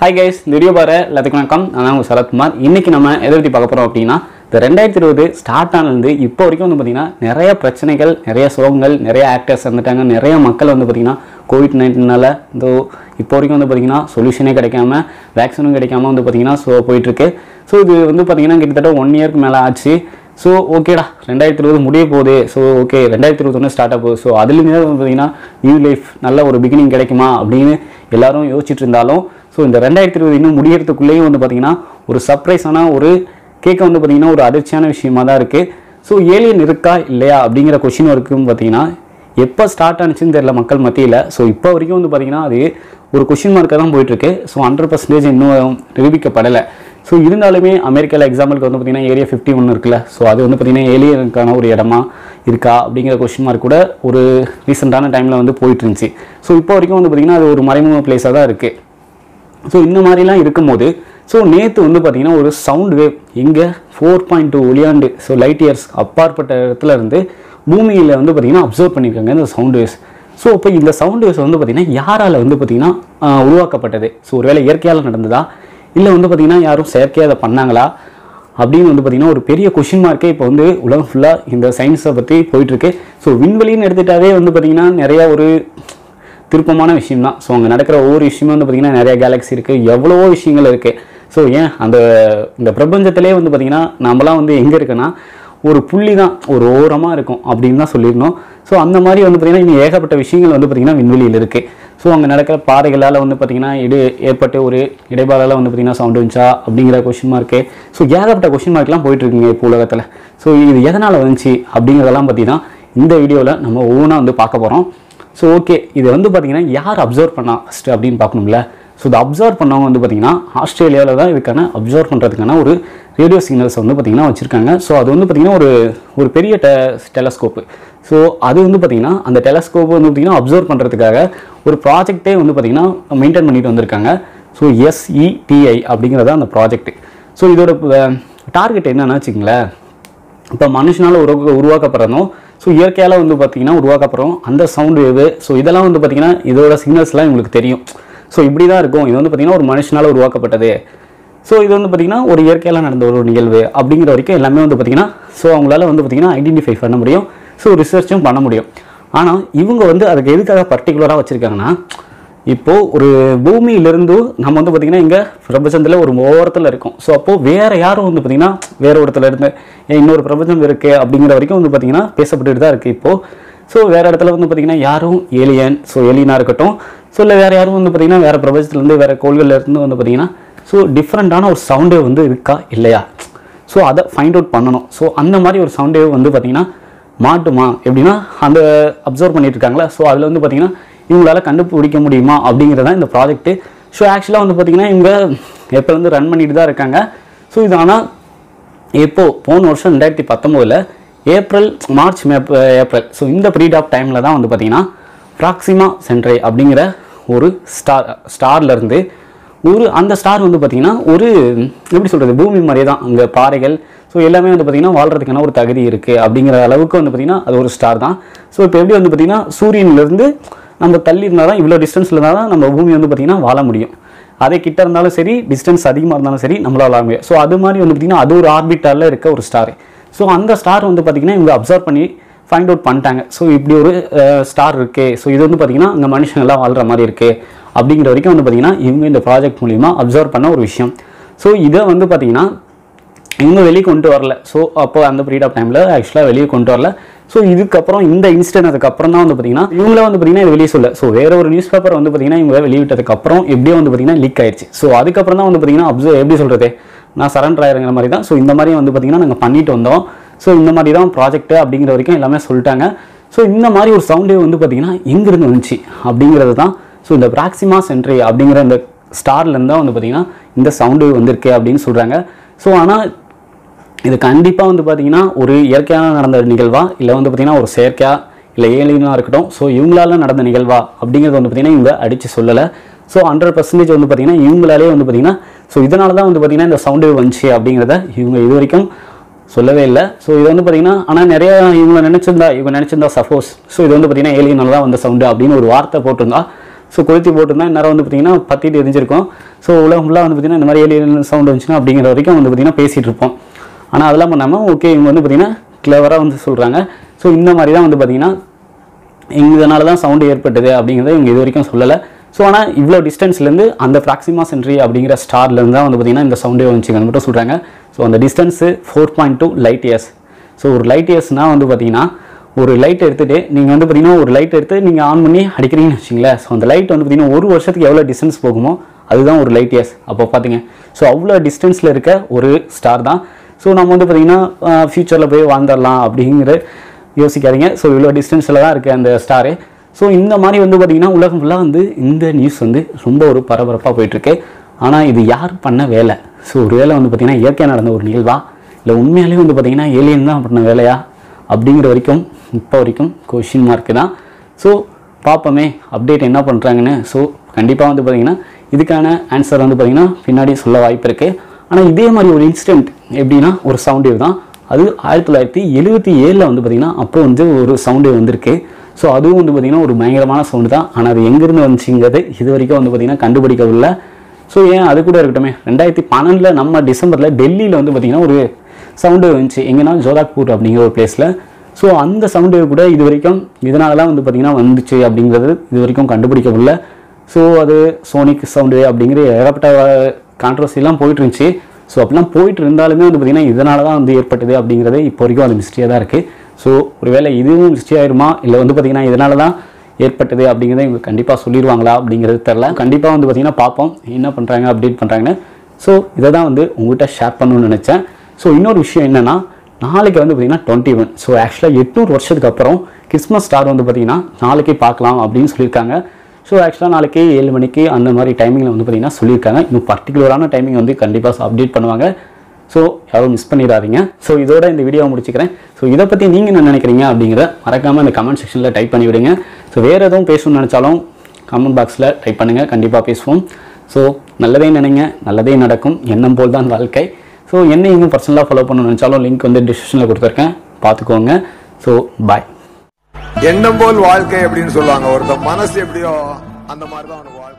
hi guys இந்த video பாரு எல்லாத்துக்கும் வணக்கம் நான் உங்கள் சரத்குமார் இன்னைக்கு நம்ம எதை பற்றி பார்க்க போகிறோம் அப்படின்னா இந்த ரெண்டாயிரத்தி இருபது ஸ்டார்ட் ஆனதுலேருந்து இப்போ வரைக்கும் வந்து பார்த்திங்கன்னா நிறைய பிரச்சனைகள் நிறைய சோகங்கள் நிறைய ஆக்டர்ஸ் வந்துட்டாங்க நிறைய மக்கள் வந்து பார்த்திங்கன்னா கோவிட் நைன்டீனால இந்த இப்போ வரைக்கும் வந்து பார்த்திங்கன்னா சொல்யூஷனே கிடைக்காம வேக்சினும் கிடைக்காம வந்து பார்த்திங்கன்னா ஸோ போயிட்டுருக்கு ஸோ இது வந்து பார்த்திங்கன்னா கிட்டத்தட்ட ஒன் இயர்க்கு மேலே ஆச்சு ஸோ ஓகேடா ரெண்டாயிரத்தி இருபது முடிய போகுது ஸோ ஓகே ரெண்டாயிரத்தி இருபத்தொன்று ஸ்டார்ட் ஆக போகுது ஸோ அதுலேருந்து வந்து பார்த்தீங்கன்னா நியூ லைஃப் நல்ல ஒரு பிகினிங் கிடைக்குமா அப்படின்னு எல்லாரும் யோசிச்சுட்டு இருந்தாலும் ஸோ இந்த ரெண்டாயிரத்தி இருபது இன்னும் முடியறதுக்குள்ளேயும் வந்து பார்த்தீங்கன்னா ஒரு சர்ப்ரைஸான ஒரு கேட்க வந்து பார்த்தீங்கன்னா ஒரு அதிர்ச்சியான விஷயமா தான் இருக்குது ஸோ ஏலியன் இருக்கா இல்லையா அப்படிங்கிற கொஷின் வரைக்கும் பார்த்தீங்கன்னா எப்போ ஸ்டார்ட் ஆனிச்சுன்னு தெரியல மக்கள் மத்தியில் ஸோ இப்போ வரைக்கும் வந்து பார்த்தீங்கன்னா அது ஒரு கொஷின் மார்க்காக தான் போயிட்டுருக்கு ஸோ ஹண்ட்ரட் பர்சன்டேஜ் இன்னும் நிரூபிக்கப்படலை ஸோ இருந்தாலுமே அமெரிக்காவில் எக்ஸாம்பிளுக்கு வந்து பார்த்தீங்கன்னா ஏரியா ஃபிஃப்டி ஒன்று இருக்குல்ல ஸோ அது வந்து பார்த்தீங்கன்னா ஏலியனுக்கான ஒரு இடமா இருக்கா அப்படிங்கிற கொஷின் மார்க் கூட ஒரு ரீசெண்டான டைமில் வந்து போயிட்டு இருந்துச்சு ஸோ இப்போ வரைக்கும் வந்து பார்த்தீங்கன்னா அது ஒரு மறைமுக பிளேஸாக தான் இருக்குது ஸோ இந்த மாதிரிலாம் இருக்கும்போது ஸோ நேற்று வந்து பார்த்தீங்கன்னா ஒரு சவுண்ட் வேவ் இங்கே ஃபோர் பாயிண்ட் டூ ஒளியாண்டு ஸோ லைட் இயர்ஸ் அப்பாற்பட்ட இடத்துல இருந்து பூமியில் வந்து பார்த்தீங்கன்னா அப்சர்வ் பண்ணியிருக்காங்க இந்த சவுண்ட் வேவ்ஸ் ஸோ இப்போ இந்த சவுண்ட் வேவ்ஸ் வந்து பார்த்தீங்கன்னா யாரால் வந்து பார்த்தீங்கன்னா ஆஹ், உருவாக்கப்பட்டது ஸோ ஒருவேளை இயற்கையால் நடந்ததா இல்லை வந்து பார்த்தீங்கன்னா யாரும் செயற்கையாக அதை பண்ணாங்களா அப்படின்னு வந்து பார்த்தீங்கன்னா ஒரு பெரிய கொஷின் மார்க்கே இப்போ வந்து உலகம் ஃபுல்லாக இந்த சயின்ஸை பற்றி போயிட்டுருக்கு ஸோ விண்வெளின்னு எடுத்துட்டாவே வந்து பார்த்தீங்கன்னா நிறையா ஒரு திருப்பமான விஷயம் தான் ஸோ அங்கே நடக்கிற ஒவ்வொரு விஷயமும் வந்து பார்த்திங்கன்னா நிறைய கேலக்ஸி இருக்குது எவ்வளவோ விஷயங்கள் இருக்குது ஸோ ஏன் அந்த இந்த பிரபஞ்சத்திலே வந்து பார்த்திங்கன்னா நம்மலாம் வந்து எங்கே இருக்குன்னா ஒரு புள்ளி தான் ஒரு ஓரமாக இருக்கும் அப்படின்னு தான் சொல்லியிருந்தோம் ஸோ அந்த மாதிரி வந்து பார்த்திங்கன்னா இன்னும் ஏகப்பட்ட விஷயங்கள் வந்து பார்த்திங்கன்னா விண்வெளியில் இருக்குது ஸோ அங்கே நடக்கிற பாறைகளால் வந்து பார்த்திங்கன்னா இடு ஏற்பட்டு ஒரு இடைபாடால் வந்து பார்த்திங்கன்னா சவுண்ட் வந்துச்சா அப்படிங்கிற கொஷின் மார்க்கு ஸோ ஏகப்பட்ட கொஷின் மார்க்லாம் போயிட்டுருக்குங்க இப்போ உலகத்தில் ஸோ இது எதனால் வந்துச்சு அப்படிங்கிறதெல்லாம் பற்றி தான் இந்த வீடியோவில் நம்ம ஒவ்வொன்றா வந்து பார்க்க போகிறோம் ஸோ ஓகே இது வந்து பார்த்தீங்கன்னா யார் அப்சர்வ் பண்ணா ஃபஸ்ட்டு அப்படின்னு பார்க்கணும்ல ஸோ இதை அப்சர்வ் பண்ணவங்க வந்து பார்த்தீங்கன்னா ஆஸ்திரேலியாவில் தான் இதுக்கான அப்சர்வ் பண்ணுறதுக்கான ஒரு ரேடியோ சிக்னல்ஸ் வந்து பார்த்தீங்கன்னா வச்சுருக்காங்க ஸோ அது வந்து பார்த்தீங்கன்னா ஒரு ஒரு பெரிய டெ டெலஸ்கோப்பு ஸோ அது வந்து பார்த்தீங்கன்னா அந்த டெலஸ்கோப் வந்து பார்த்தீங்கன்னா அப்சர்வ் பண்ணுறதுக்காக ஒரு ப்ராஜெக்டே வந்து பார்த்தீங்கன்னா மெயின்டைன் பண்ணிட்டு வந்திருக்காங்க ஸோ எஸ்இடிஐ அப்படிங்கிறது அந்த ப்ராஜெக்ட் ஸோ இதோட டார்கெட் என்னன்னு வச்சுங்களேன் இப்போ மனுஷனால் உருவ உருவாக்கப்படுறதும் ஸோ இயற்கையால் வந்து பார்த்தீங்கன்னா உருவாக்கப்படுறோம் அந்த சவுண்ட் வேவு ஸோ இதெல்லாம் வந்து பார்த்தீங்கன்னா இதோட சிக்னல்ஸ்லாம் உங்களுக்கு தெரியும் ஸோ இப்படி தான் இருக்கும் இது வந்து பார்த்தீங்கன்னா ஒரு மனுஷனால் உருவாக்கப்பட்டது ஸோ இது வந்து பார்த்தீங்கன்னா ஒரு இயற்கையால் நடந்த ஒரு நிகழ்வு அப்படிங்கிற வரைக்கும் எல்லாமே வந்து பார்த்தீங்கன்னா ஸோ அவங்களால வந்து பார்த்தீங்கன்னா ஐடென்டிஃபை பண்ண முடியும் ஸோ ரிசர்ச்சும் பண்ண முடியும் ஆனால் இவங்க வந்து அதுக்கு எதுக்காக பர்டிகுலராக வச்சுருக்காங்கன்னா இப்போது ஒரு பூமியிலிருந்து நம்ம வந்து பார்த்திங்கன்னா இங்கே பிரபஞ்சத்தில் ஒரு ஓரத்தில் இருக்கோம் ஸோ அப்போது வேறு யாரும் வந்து பார்த்திங்கன்னா வேற ஒரு இடத்துல இருந்து ஏன் இன்னொரு பிரபஞ்சம் இருக்குது அப்படிங்கிற வரைக்கும் வந்து பார்த்திங்கன்னா பேசப்பட்டுட்டு தான் இருக்குது இப்போது ஸோ வேறு இடத்துல வந்து பார்த்திங்கன்னா யாரும் ஏலியன் ஸோ ஏலியனாக இருக்கட்டும் ஸோ இல்லை வேறு யாரும் வந்து பார்த்திங்கன்னா வேறு பிரபஞ்சத்துலேருந்து வேறு கோள்கள்ல இருந்து வந்து பார்த்திங்கன்னா ஸோ டிஃப்ரெண்ட்டான ஒரு சவுண்டே வந்து இருக்கா இல்லையா ஸோ அதை ஃபைண்ட் அவுட் பண்ணணும் ஸோ அந்த மாதிரி ஒரு சவுண்டே வந்து பார்த்திங்கன்னா மாட்டுமா எப்படின்னா அந்த அப்சர்வ் பண்ணிட்டு இருக்காங்களா ஸோ அதில் வந்து பார்த்திங்கன்னா இவங்களால கண்டுபிடிக்க முடியுமா அப்படிங்கிறதான் இந்த ப்ராஜெக்ட்டு ஸோ ஆக்சுவலாக வந்து பார்த்திங்கன்னா இவங்க எப்போலேருந்து ரன் பண்ணிட்டு தான் இருக்காங்க ஸோ இது ஆனால் எப்போ போன வருஷம் ரெண்டாயிரத்தி பத்தொம்போதில் ஏப்ரல் மார்ச் மேப் ஏப்ரல் ஸோ இந்த பீரியட் ஆஃப் டைமில் தான் வந்து பார்த்திங்கன்னா ப்ராக்சிமா சென்ட்ரை அப்படிங்கிற ஒரு ஸ்டார் ஸ்டார்லேருந்து ஒரு அந்த ஸ்டார் வந்து பார்த்திங்கன்னா ஒரு எப்படி சொல்கிறது பூமி மாதிரியே தான் அங்கே பாறைகள் ஸோ எல்லாமே வந்து பார்த்திங்கன்னா வாழ்கிறதுக்கான ஒரு தகுதி இருக்குது அப்படிங்கிற அளவுக்கு வந்து பார்த்திங்கன்னா அது ஒரு ஸ்டார் தான் ஸோ இப்போ எப்படி வந்து பார்த்திங்கன்னா சூரியன்லேருந்து நம்ம தள்ளி இருந்தால் தான் இவ்வளோ டிஸ்டன்ஸில் இருந்தால் தான் நம்ம பூமி வந்து பார்த்திங்கன்னா வாழ முடியும் அதே கிட்ட இருந்தாலும் சரி டிஸ்டன்ஸ் அதிகமாக இருந்தாலும் சரி நம்மளால வாழ முடியும் ஸோ அது மாதிரி வந்து பார்த்திங்கன்னா அது ஒரு ஆர்பிட்டாரில் இருக்க ஒரு ஸ்டார் ஸோ அந்த ஸ்டார் வந்து பார்த்திங்கன்னா இவங்க அப்சர்வ் பண்ணி ஃபைண்ட் அவுட் பண்ணிட்டாங்க ஸோ இப்படி ஒரு ஸ்டார் இருக்குது ஸோ இது வந்து பார்த்திங்கன்னா அங்கே மனுஷங்கள்லாம் வாழ்கிற மாதிரி இருக்குது அப்படிங்கிற வரைக்கும் வந்து பார்த்திங்கன்னா இவங்க இந்த ப்ராஜெக்ட் மூலிமா அப்சர்வ் பண்ண ஒரு விஷயம் ஸோ இதை வந்து பார்த்திங்கன்னா இவங்க வெளியே கொண்டு வரல ஸோ அப்போ அந்த பீரியட் ஆஃப் டைமில் ஆக்சுவலாக வெளியே கொண்டு வரல ஸோ இதுக்கப்புறம் இந்த இன்சிடென்ட் அதுக்கப்புறம் தான் வந்து பார்த்தீங்கன்னா இவங்கள வந்து பார்த்தீங்கன்னா இது வெளியே சொல்ல ஸோ வேற ஒரு நியூஸ் பேப்பர் வந்து பார்த்தீங்கன்னா இவங்க வெளியிட்டதுக்கு அப்புறம் எப்படியோ வந்து பார்த்தீங்கன்னா லீக் ஆயிடுச்சு ஸோ அதுக்கப்புறம் தான் வந்து பார்த்தீங்கன்னா அப்சர்வ் எப்படி சொல்கிறது நான் சரண்டர் ஆயிருங்கிற மாதிரி தான் ஸோ இந்த மாதிரி வந்து பார்த்தீங்கன்னா நாங்கள் பண்ணிட்டு வந்தோம் ஸோ இந்த மாதிரி தான் ப்ராஜெக்ட் அப்படிங்கிற வரைக்கும் எல்லாமே சொல்லிட்டாங்க ஸோ இந்த மாதிரி ஒரு சவுண்டே வந்து பார்த்தீங்கன்னா எங்கிருந்து வந்துச்சு அப்படிங்கிறது தான் ஸோ இந்த பிராக்சிமா சென்ட்ரி அப்படிங்கிற இந்த ஸ்டார்லேருந்து தான் வந்து பார்த்தீங்கன்னா இந்த சவுண்டு வந்திருக்கு அப்படின்னு சொல்கிறாங்க ஸோ ஆனால் இது கண்டிப்பாக வந்து பார்த்தீங்கன்னா ஒரு இயற்கையான நடந்த நிகழ்வா இல்லை வந்து பார்த்தீங்கன்னா ஒரு செயற்கையா இல்லை ஏலியனாக இருக்கட்டும் ஸோ இவங்களால நடந்த நிகழ்வா அப்படிங்கிறது வந்து பார்த்தீங்கன்னா இவங்க அடித்து சொல்லலை ஸோ ஹண்ட்ரட் பர்சன்டேஜ் வந்து பார்த்தீங்கன்னா இவங்களாலே வந்து பார்த்தீங்கன்னா ஸோ இதனால தான் வந்து பார்த்தீங்கன்னா இந்த சவுண்டு வந்துச்சு அப்படிங்கிறத இவங்க இது வரைக்கும் சொல்லவே இல்லை ஸோ இது வந்து பார்த்தீங்கன்னா ஆனால் நிறைய இவங்க நினச்சிருந்தா இவங்க நினச்சிருந்தா சப்போஸ் ஸோ இது வந்து பார்த்தீங்கன்னா ஏலியனால தான் வந்த சவுண்டு அப்படின்னு ஒரு வார்த்தை போட்டிருந்தா ஸோ கொளுத்தி போட்டிருந்தா இந்நேரம் வந்து பார்த்தீங்கன்னா பத்திட்டு எரிஞ்சிருக்கும் ஸோ உலகம் ஃபுல்லாக வந்து பார்த்தீங்கன்னா இந்த மாதிரி ஏலியன் சவுண்ட் வந்துச்சுன்னா அப்படிங்கிற வரைக்கும் வந்து பார்த்தீங்கன்னா பேசிகிட்டு இருப்போம் ஆனால் அதெல்லாம் பண்ணாமல் ஓகே இவங்க வந்து பார்த்தீங்கன்னா கிளவராக வந்து சொல்கிறாங்க ஸோ இந்த மாதிரி தான் வந்து பார்த்தீங்கன்னா இதனால தான் சவுண்டு ஏற்பட்டது அப்படிங்கிறத இவங்க இது வரைக்கும் சொல்லலை ஸோ ஆனால் இவ்வளோ டிஸ்டன்ஸ்லேருந்து அந்த ப்ராக்சிமா சென்ட்ரி அப்படிங்கிற ஸ்டார்லேருந்து தான் வந்து பார்த்தீங்கன்னா இந்த சவுண்டே வந்துச்சுங்கன்னு மட்டும் சொல்கிறாங்க ஸோ அந்த distance four point two light years so ஒரு லைட் இயர்ஸ்னால் வந்து பார்த்தீங்கன்னா ஒரு லைட் எடுத்துகிட்டு நீங்கள் வந்து பார்த்தீங்கன்னா ஒரு லைட் எடுத்து நீங்கள் ஆன் பண்ணி அடிக்கிறீங்கன்னு வச்சிங்களேன் ஸோ அந்த லைட் வந்து பார்த்தீங்கன்னா ஒரு வருஷத்துக்கு எவ்வளோ டிஸ்டன்ஸ் போகுமோ அதுதான் ஒரு லைட் இயர்ஸ் அப்போ பார்த்தீங்க ஸோ அவ்வளோ டிஸ்டன்ஸில் இருக்க ஒரு ஸ்டார் தான் ஸோ நம்ம வந்து பார்த்தீங்கன்னா ஃப்யூச்சரில் போய் வாழ்ந்துடலாம் அப்படிங்கிற யோசிக்காதீங்க ஸோ இவ்வளோ டிஸ்டன்ஸில் தான் இருக்குது அந்த ஸ்டாரு ஸோ இந்த மாதிரி வந்து பார்த்திங்கன்னா உலகம் ஃபுல்லாக வந்து இந்த நியூஸ் வந்து ரொம்ப ஒரு பரபரப்பாக போயிட்டுருக்கு ஆனால் இது யார் பண்ண வேலை ஸோ ஒரு வேலை வந்து பார்த்திங்கன்னா இயற்கையாக நடந்த ஒரு நிகழ்வா இல்லை உண்மையாலேயே வந்து பார்த்திங்கன்னா ஏலியன் தான் பண்ண வேலையா அப்படிங்கிற வரைக்கும் இப்போ வரைக்கும் கொஷின் மார்க்கு தான் ஸோ பார்ப்போமே அப்டேட் என்ன பண்ணுறாங்கன்னு ஸோ கண்டிப்பாக வந்து பார்த்திங்கன்னா இதுக்கான ஆன்சர் வந்து பார்த்திங்கன்னா பின்னாடி சொல்ல வாய்ப்பு இருக்குது ஆனால் இதே மாதிரி ஒரு இன்சிடென்ட் எப்படின்னா ஒரு சவுண்ட் வேவ் தான் அது ஆயிரத்தி தொள்ளாயிரத்தி எழுபத்தி ஏழில் வந்து பார்த்திங்கன்னா அப்போ வந்து ஒரு சவுண்டு வந்திருக்கு ஸோ அதுவும் வந்து பார்த்திங்கன்னா ஒரு பயங்கரமான சவுண்டு தான் ஆனால் அது எங்கேருந்து வந்துச்சுங்கிறது இது வரைக்கும் வந்து பார்த்திங்கன்னா கண்டுபிடிக்கவில்லை ஸோ ஏன் அது கூட இருக்கட்டுமே ரெண்டாயிரத்தி பன்னெண்டில் நம்ம டிசம்பரில் டெல்லியில் வந்து பார்த்திங்கன்னா ஒரு சவுண்டு வந்துச்சு எங்கன்னா ஜோதாக்பூர் அப்படிங்கிற ஒரு பிளேஸில் ஸோ அந்த சவுண்டு கூட இது வரைக்கும் இதனால தான் வந்து பார்த்திங்கன்னா வந்துச்சு அப்படிங்கிறது இது வரைக்கும் கண்டுபிடிக்கவில்லை ஸோ அது சோனிக் சவுண்டு அப்படிங்கிற ஏகப்பட்ட கான்ட்ரவர்சிலாம் போயிட்டு இருந்துச்சு ஸோ அப்படிலாம் போயிட்டு இருந்தாலுமே வந்து பார்த்திங்கன்னா இதனால தான் வந்து ஏற்பட்டது அப்படிங்கிறது இப்போ வரைக்கும் அது மிஸ்டேக்காக தான் இருக்குது ஸோ ஒருவேளை இதுவும் மிஸ்டேக் ஆயிருமா இல்லை வந்து பார்த்திங்கன்னா இதனால தான் ஏற்பட்டது அப்படிங்கிறத இவங்க கண்டிப்பாக சொல்லிடுவாங்களா அப்படிங்கிறது தெரில கண்டிப்பாக வந்து பார்த்திங்கன்னா பார்ப்போம் என்ன பண்ணுறாங்க அப்டேட் பண்ணுறாங்கன்னு ஸோ இதை தான் வந்து உங்கள்கிட்ட ஷேர் பண்ணணும்னு நினச்சேன் ஸோ இன்னொரு விஷயம் என்னென்னா நாளைக்கு வந்து பார்த்திங்கன்னா டுவெண்ட்டி ஒன் ஸோ ஆக்சுவலாக எட்நூறு வருஷத்துக்கு அப்புறம் கிறிஸ்மஸ் ஸ்டார் வந்து பார்த்திங்கன்னா நாளைக்கே பார்க்கலாம் அப்படின்னு சொல்லியிருக்காங்க ஸோ ஆக்சுவலாக நாளைக்கு ஏழு மணிக்கு அந்த மாதிரி டைமிங்கில் வந்து பார்த்திங்கன்னா சொல்லியிருக்காங்க இன்னும் பர்டிகுலரான டைமிங் வந்து கண்டிப்பாக அப்டேட் பண்ணுவாங்க ஸோ யாரும் மிஸ் பண்ணிடாதீங்க ஸோ இதோட இந்த வீடியோவை முடிச்சுக்கிறேன் ஸோ இதை பற்றி நீங்கள் என்ன நினைக்கிறீங்க அப்படிங்கிற மறக்காமல் இந்த கமெண்ட் செக்ஷனில் டைப் பண்ணி விடுங்க ஸோ வேறு எதுவும் பேசணும்னு நினச்சாலும் கமெண்ட் பாக்ஸில் டைப் பண்ணுங்கள் கண்டிப்பாக பேசுவோம் ஸோ நல்லதே நினைங்க நல்லதே நடக்கும் எண்ணம் போல் தான் வாழ்க்கை ஸோ என்ன இன்னும் பர்சனலாக ஃபாலோ பண்ணணும்னு நினச்சாலும் லிங்க் வந்து டிஸ்கிரிப்ஷனில் கொடுத்துருக்கேன் பார்த்துக்கோங்க ஸோ பாய் எண்ணம் போல் வாழ்க்கை அப்படின்னு சொல்லுவாங்க ஒருத்தன் மனசு எப்படியோ அந்த மாதிரி தான் அவனுக்கு வாழ்க்கை